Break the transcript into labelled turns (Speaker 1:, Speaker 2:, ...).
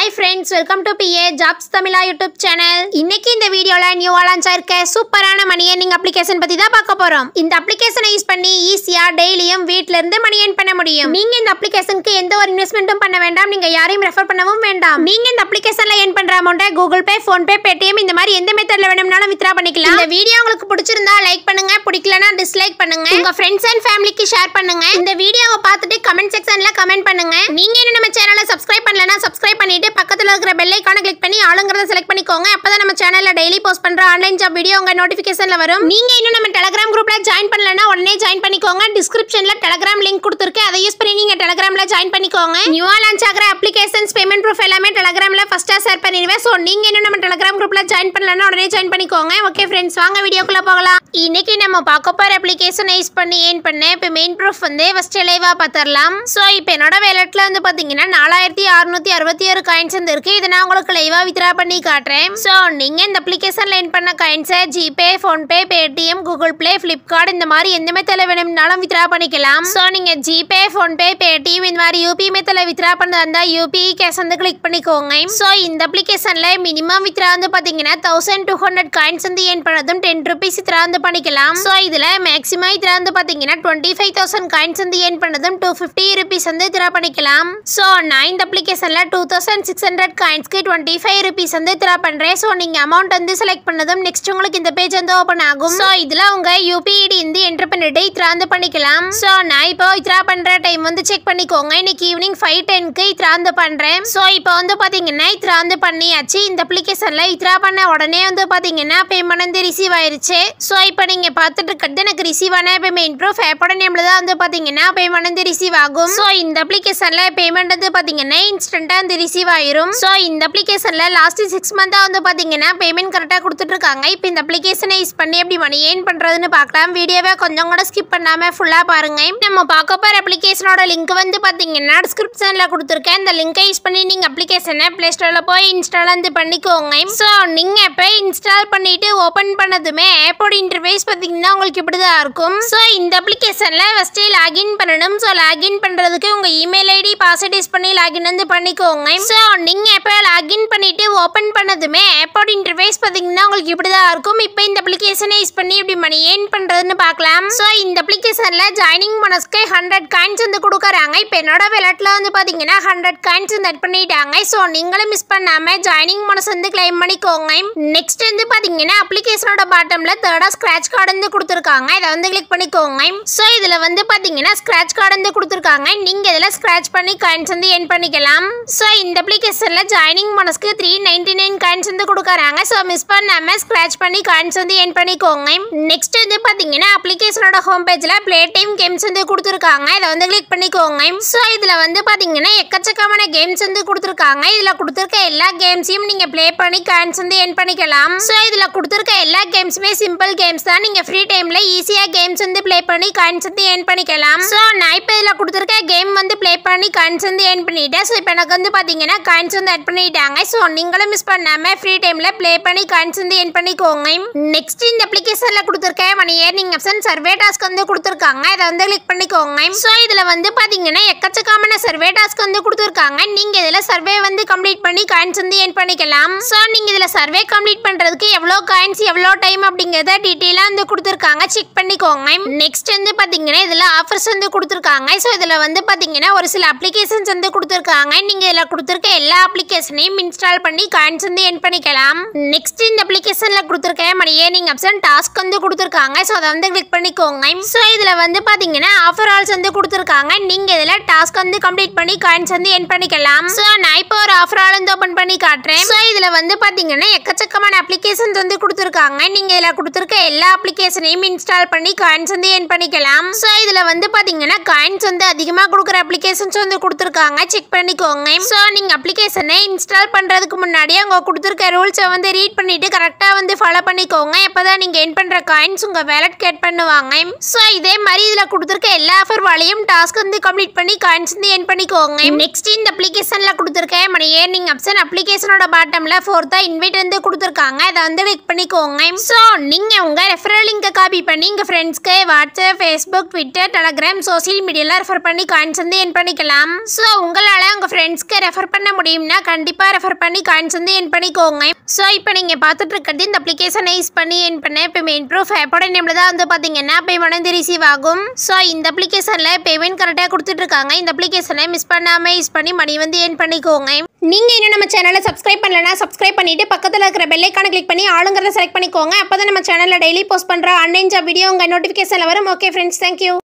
Speaker 1: hi friends welcome to BA jobs Tamizha YouTube channel இன்னைக்கு இந்த வீடியோல நியூவா லான்ச் ஆயிருக்க சூப்பரான மணி ஏர்னிங் அப்ளிகேஷன் பத்தி தான் பார்க்க போறோம் இந்த அப்ளிகேஷனை யூஸ் பண்ணி ஈஸியா டெய்லியும் வீட்ல இருந்து மணி ஏர்ன் பண்ண முடியும் நீங்க இந்த அப்ளிகேஷனுக்கு எந்த ஒரு இன்வெஸ்ட்மெண்ட்டும் பண்ண வேண்டாம் நீங்க யாரையும் ரெஃபர் பண்ணவும் வேண்டாம் நீங்க இந்த அப்ளிகேஷன்ல ஏர்ன் பண்ற அமௌண்ட்டை Google Pay PhonePe Paytm இந்த மாதிரி எந்த மெத்தட்ல வேணும்னாலும் வித்ரா பண்ணிக்கலாம் இந்த வீடியோ உங்களுக்கு பிடிச்சிருந்தா லைக் பண்ணுங்க பிடிக்கலனா டிஸ்லைக் பண்ணுங்க உங்க ஃப்ரெண்ட்ஸ் அண்ட் ஃபேமிலிக்கு ஷேர் பண்ணுங்க இந்த வீடியோவை பார்த்துட்டு கமெண்ட் செக்ஷன்ல கமெண்ட் பண்ணுங்க நீங்க இன்னும் நம்ம சேனலை சப்ஸ்கிரைப் பண்ணலனா சப்ஸ்கிரைப் பண்ணிட்டு பக்கத்துல இருக்கிற பெல் ஐகானை கிளிக் பண்ணி ஆளுங்கிறத செலக்ட் பண்ணிக்கோங்க அப்பதான் நம்ம சேனல்ல டெய்லி போஸ்ட் பண்ற ஆன்லைன் ஜாப் வீடியோ உங்க நோட்டிபிகேஷன்ல வரும் நீங்க இன்னும் நம்ம டெலிகிராம் குரூப்ல ஜாயின் பண்ணலனா உடனே ஜாயின் பண்ணிக்கோங்க டிஸ்கிரிப்ஷன்ல டெலிகிராம் லிங்க் கொடுத்துருக்கேன் அதை யூஸ் பண்ணி நீங்க டெலிகிராம்ல ஜாயின் பண்ணிக்கோங்க நியூவா லான்ச் ஆகிற அப்ளிகேஷன்ஸ் பேமெண்ட் ப்ரூஃப் எல்லாமே டெலிகிராம்ல ஃபர்ஸ்டா ஷேர் பண்ணிடுவேன் ஸோ நீங்க இன்னும் நம்ம டெலிகிராம் குரூப்ல ஜாயின் பண்ணலனா உடனே ஜாயின் பண்ணிக்கோங்க ஓகே ஃப்ரெண்ட்ஸ் வாங்க வீடியோக்குள்ள போகலாம் இன்னைக்கு நம்ம பார்க்க போற அப்ளிகேஷன் யூஸ் பண்ணி ஏன் பண்ணேன் இப்போ மெயின் ப்ரூஃப் வந்து ஃபர்ஸ்ட் லைவா பார்த்துடலாம் ஸோ இப்போ என்னோட வேலட்ல வந்து பாத்தீங்கன்னா நாலாயிரத்தி அறுநூத்தி அறுபத்தி ஆறு காயின்ஸ் வந்து இருக்கு இதை நான் உங்களுக்கு லைவா வித்ரா பண்ணி காட்டுறேன் ஸோ நீங்க இந்த அப்ளிகேஷன்ல ஏன் பண்ண காயின்ஸை GPay PhonePe Paytm Google Play Flipkart இந்த மாதிரி எந்த மெத்தல வேணும்னாலும் வித்ரா பண்ணிக்கலாம் ஸோ நீங்க ஜிபே ஃபோன்பே பேடிஎம் இந்த மாதிரி யூபி மெத்தல வித்ரா பண்ணதா இருந்தா யூபி கேஷ் வந்து கிளிக் பண்ணிக்கோங்க ஸோ இந்த அப்ளிகேஷன்ல மினிமம் வித்ரா வந்து பாத்தீங்கன்னா தௌசண்ட் டூ ஹண்ட்ரட் காயின்ஸ் வந்து ஏன் பண்ணதும் டென் ருபீஸ் வித்ரா வந்து பண்ணிக்கலாம் ஸோ இதுல மேக்ஸிமம் வித்ரா வந்து பாத்தீங்கன்னா டுவெண்ட்டி ஃபைவ் தௌசண்ட் காயின்ஸ் வந்து ஏன் பண்ணதும் டூ ஃபிஃப்டி ருபீஸ் வந்து வித்ரா பண்ணிக்கலாம் ஸோ நான் இந்த அப்ளிகேஷன்ல டூ தௌசண்ட் சிக்ஸ் ஹண்ட்ரட் காயின்ஸ்க்கு டுவெண்ட்டி ஃபைவ் ருபீஸ் வந்து வித்ரா பண்றேன் ஸோ நீங்க அமௌண்ட் வந்து செலக்ட் பண்ணதும் நெக்ஸ்ட் உங்களுக்கு இந்த பேஜ் வந்து ஓப்பன் ஆகும் ஸோ இதுல உங்க யூபிஐடி வந்து என்டர் பண்ணிட்டு இத்ரா வந்து பண்ணிக்கலாம் ஸோ நான் இப்போ இத்ரா பண்ற டைம் வந்து செக் பண்ணிக்கோங்க இன்னைக்கு ஈவினிங் ஃபைவ் டென்க்கு இத்ரா வந்து பண்றேன் ஸோ இப்போ வந்து பாத்தீங்கன்னா இத்ரா வந்து பண்ணியாச்சு இந்த அப்ளிகேஷன்ல இத்ரா பண்ண உடனே வந்து பாத்தீங்கன்னா பேமெண்ட் வந்து ரிசீவ் ஆயிருச்சு ஸோ இப்போ நீங்க பார்த்துட்டு இருக்கிறது எனக்கு ரிசீவ் ஆன பேமெண்ட் ப்ரூஃப் ஆப்போட நேம்ல தான் வந்து பாத்தீங்கன்னா பேமெண்ட் வந்து ரிசீவ் ஆகும் ஸோ இந்த அப்ளிகேஷன்ல பேமெண்ட் வந்து பாத்தீங்கன்னா இன்ஸ்டன்டா வந்து ரிசீவ் ஆயிரும் ஸோ இந்த அப்ளிகேஷன்ல லாஸ்ட் சிக்ஸ் மந்தா வந்து பாத்தீங்கன்னா பேமெண்ட் கரெக்டாக கொடுத்துட்டு இருக்காங்க இப்போ இந்த அப்ளிகேஷனை யூஸ் பண்ணி எப்படி மணி ஏன் பண்றதுன்னு பார்க்கலாம் வீடியோவை கொஞ்சம் கூட ஸ்கிப் பண்ணாம ஃபுல்லா பாருங்க நம்ம பார்க்க போற அப்ளிகேஷனோட லிங்க் வந்து பாத்தீங்கன்னா டிஸ்கிரிப்ஷன்ல கொடுத்துருக்கேன் இந்த லிங்கை யூஸ் பண்ணி நீங்க அப்ளிகேஷனை பிளே ஸ்டோர்ல போய் இன்ஸ்டால் வந்து பண்ணிக்கோங்க ஸோ நீங்க இப்போ இன்ஸ்டால் பண்ணிட்டு ஓபன் பண்ணதுமே ஆப்போட இன்டர்ஃபேஸ் பாத்தீங்கன்னா உங்களுக்கு இப்படிதான் இருக்கும் ஸோ இந்த அப்ளிகேஷன்ல ஃபர்ஸ்ட் லாகின் பண்ணணும் ஸோ லாகின் பண்றதுக்கு உங்க இமெயில் ஐடி பாஸ்வேர்ட் யூஸ் பண்ணி லாகின் வந்து பண்ணிக்கோங்க ஸோ நீங்க இப்போ லாகின் பண்ணிட்டு ஓபன் பண்ணதுமே ஆப்போட இன்டர்ஃபேஸ் பாத்தீங்கன்னா உங்களுக்கு இப்படிதான் இருக்கும் இப்போ இந்த அப்ளிகேஷனை யூஸ் பண்ணி இப்படி மணி ஏர்ன் பண்றதுன்னு பார்க்கலாம் ஸோ இந்த அப்ளிகேஷன்ல ஜாயினிங் போனஸ்க்கு ஹண்ட்ரட் காயின்ஸ் வந்து கொடுக்குறாங்க இப்போ என்னோட விளையாட்டுல வந்து பாத்தீங்கன்னா ஹண்ட்ரட் காயின்ஸ் வந்து ஆட் பண்ணிட்டாங்க ஸோ நீங்களும் மிஸ் பண்ணாம ஜாயினிங் போனஸ் வந்து கிளைம் பண்ணிக்கோங்க நெக்ஸ்ட் வந்து பாத்தீங்கன்னா அப்ளிகேஷனோட பாட்டம்ல தேர்டா ஸ்கிராட்ச் கார்டு வந்து கொடுத்துருக்காங்க இதை வந்து கிளிக் பண்ணிக்கோங்க ஸோ இதுல வந்து பாத்தீங்கன்னா ஸ்கிராட்ச் கார்டு வந்து கொடுத்துருக்காங்க நீங்க இதுல ஸ்கிராட்ச் பண்ணி காயின்ஸ் வந்து என் பண்ணிக்கலாம் ஸோ இந்த அப்ளிகேஷன்ல ஜாயினிங் போனஸ்க்கு த்ரீ நைன்டி நைன் காயின்ஸ் வந்து கொடுக்குறாங்க ஸோ மிஸ் பண்ணாம ஸ்கிராட்ச் பண்ணி காயின்ஸ் வந்து என் பண்ணிக்கோங்க நெக்ஸ்ட் வந்து பாத்தீங்கன்னா அப்ளிகேஷனோட ஹோம் பேஜ்ல பிளே டைம் கேம்ஸ் வந்து கொடுத்துருக்காங்க இதை வந்து கிளிக் பண்ணிக்கோங்க ஸோ இதுல வந்து பாத்தீங்கன்னா எக்கச்சக்கமான கேம்ஸ் வந்து கொடுத்துருக்காங்க இதுல கொடுத்துருக்க எல்லா கேம்ஸையும் நீங்க ப்ளே பண்ணி காயின்ஸ் வந்து என் பண்ணிக்கலாம் ஸோ இதுல கொடுத்துருக்க எல்லா கேம்ஸுமே சிம்பிள் கேம்ஸ் தான் நீங்க ஃப்ரீ டைம்ல ஈஸியா கேம்ஸ் வந்து ப்ளே பண்ணி காயின்ஸ் வந்து என் பண்ணிக்கலாம் ஸோ நான் இப்போ இதுல கொடுத்துருக்க கேம் வந்து ப்ளே பண்ணி காயின்ஸ் வந்து என் பண்ணிட்டேன் ஸோ இப்போ எனக்கு வந்து பாத்தீங்கன்னா காயின்ஸ் வந்து ஆட் பண்ணிட்டாங்க ஸோ நீங்களும் மிஸ் பண்ணாம ஃப்ரீ டைம்ல ப்ளே பண்ணி காயின்ஸ் வந்து என் பண்ணிக்கோங்க நெக்ஸ்ட் இந்த அப்ளிகேஷன்ல கொடுத்துருக்க money earning option survey task வந்து கொடுத்துருக்காங்க இதை வந்து கிளிக் பண்ணிக்கோங்க ஸோ இதுல வந்து பாத்தீங்கன்னா எக்கச்சக்கமான சர்வே டாஸ்க் வந்து கொடுத்துருக்காங்க நீங்க இதுல சர்வே வந்து கம்ப்ளீட் பண்ணி காயின்ஸ் வந்து ஏர்ன் பண்ணிக்கலாம் ஸோ நீங்க இதுல சர்வே கம்ப்ளீட் பண்றதுக்கு எவ்வளோ காயின்ஸ் எவ்வளோ டைம் அப்படிங்கறத டீட்டெயிலாக வந்து கொடுத்துருக்காங்க செக் பண்ணிக்கோங்க நெக்ஸ்ட் வந்து பாத்தீங்கன்னா இதுல ஆஃபர்ஸ் வந்து கொடுத்துருக்காங்க ஸோ இதுல வந்து பாத்தீங்கன்னா ஒரு சில அப்ளிகேஷன்ஸ் வந்து கொடுத்துருக்காங்க நீங்க இதுல கொடுத்துருக்க எல்லா அப்ளிகேஷனையும் இன்ஸ்டால் பண்ணி காயின்ஸ் வந்து ஏர்ன் பண்ணிக்கலாம் நெக்ஸ்ட் இந்த அப்ளிகேஷன்ல கொடுத்துருக்க மணி ஏர்னிங் ஆப்ஷன் டாஸ்க் வந்து கொடுத்துருக்காங்க ஸோ அதை வந்து கிளிக் பண்ணிக்கோங்க ஸோ இதுல வந்து பாத்தீங்கன்னா ஆஃபர் ஆல்ஸ் வந்து கொடுத்துருக்காங்க நீங்க இதுல டாஸ்க் வந்து கம்ப்ளீட் பண்ணி காயின்ஸ் வந்து என் பண்ணிக்கலாம் ஸோ நான் இப்போ ஒரு ஆஃபர் ஆல் வந்து ஓப்பன் பண்ணி காட்டுறேன் ஸோ இதுல வந்து பாத்தீங்கன்னா எக்கச்சக்கமான அப்ளிகேஷன்ஸ் வந்து கொடுத்துருக்காங்க நீங்க இதுல கொடுத்துருக்க எல்லா அப்ளிகேஷனையும் இன்ஸ்டால் பண்ணி காயின்ஸ் வந்து என் பண்ணிக்கலாம் ஸோ இதுல வந்து பாத்தீங்கன்னா காயின்ஸ் வந்து அதிகமா கொடுக்குற அப்ளிகேஷன்ஸ் வந்து கொடுத்துருக்காங்க செக் பண்ணிக்கோங்க ஸோ நீங்க அப்ளிகேஷனை இன்ஸ்டால் பண்றதுக்கு முன்னாடி அவங்க கொடுத்துருக்க ரூல்ஸை வந்து ரீட் பண்ணிட்டு கரெக்டா வந்து ஃபாலோ பண்ணிக்கோங்க அப்பதான் நீங்க என் பண்ற காயின்ஸ் உங்க வேலட் கேட் பண்ணுவாங்க ஸோ இதே மாதிரி இதுல கொடுத்துருக்க எல்லா ஆஃபர் வாலையும் டாஸ்க் வந்து கம்ப்ளீட் பண்ணி காயின்ஸ் வந்து என் பண்ணிக்கோங்க நெக்ஸ்ட் இந்த அப்ளிகேஷன்ல கொடுத்துருக்க மணி மணி ஏர்னிங் ஆப்ஷன் அப்ளிகேஷனோட பாட்டமில் ஃபோர்த்தாக இன்வைட் வந்து கொடுத்துருக்காங்க அதை வந்து கிளிக் பண்ணிக்கோங்க ஸோ நீங்கள் உங்கள் ரெஃபரல் லிங்கை காப்பி பண்ணி உங்கள் ஃப்ரெண்ட்ஸ்க்கு WhatsApp Facebook Twitter Telegram social மீடியாவில் ரெஃபர் பண்ணி காயின்ஸ் வந்து என் பண்ணிக்கலாம் ஸோ உங்களால் உங்கள் ஃப்ரெண்ட்ஸ்க்கு ரெஃபர் பண்ண முடியும்னா கண்டிப்பாக ரெஃபர் பண்ணி காயின்ஸ் வந்து என் பண்ணிக்கோங்க ஸோ இப்போ நீங்கள் பார்த்துட்டு இருக்கிறது இந்த அப்ளிகேஷனை யூஸ் பண்ணி என் பண்ண பேமெண்ட் ப்ரூஃப் ஆப்போட நேமில் தான் வந்து பார்த்தீங்கன்னா பேமெண்ட் வந்து ரிசீவ் ஆகும் ஸோ இந்த அப்ளிகேஷனில் பேமெண்ட் கரெக்டாக கொடுத்துட்ருக்காங்க இந்த அப்ளிகேஷனை மிஸ் பண்ணாமல் யூஸ் பண்ணி மணி வந்து ஏர்ன் பண்ணிக்கோங்க நீங்கள் இன்னும் நம்ம சேனலை சப்ஸ்கிரைப் பண்ணலனா சப்ஸ்கிரைப் பண்ணிட்டு பக்கத்தில் இருக்கிற பெல்லைக்கான கிளிக் பண்ணி ஆளுங்கிறத செலக்ட் பண்ணிக்கோங்க அப்போ தான் நம்ம சேனலில் டெய்லி போஸ்ட் பண்ணுற அன்னைன் ஜாப் வீடியோ உங்கள் நோட்டிஃபிகேஷனில் வரும் ஓகே ஃப்ரெண்ட்ஸ் தேங்க்யூ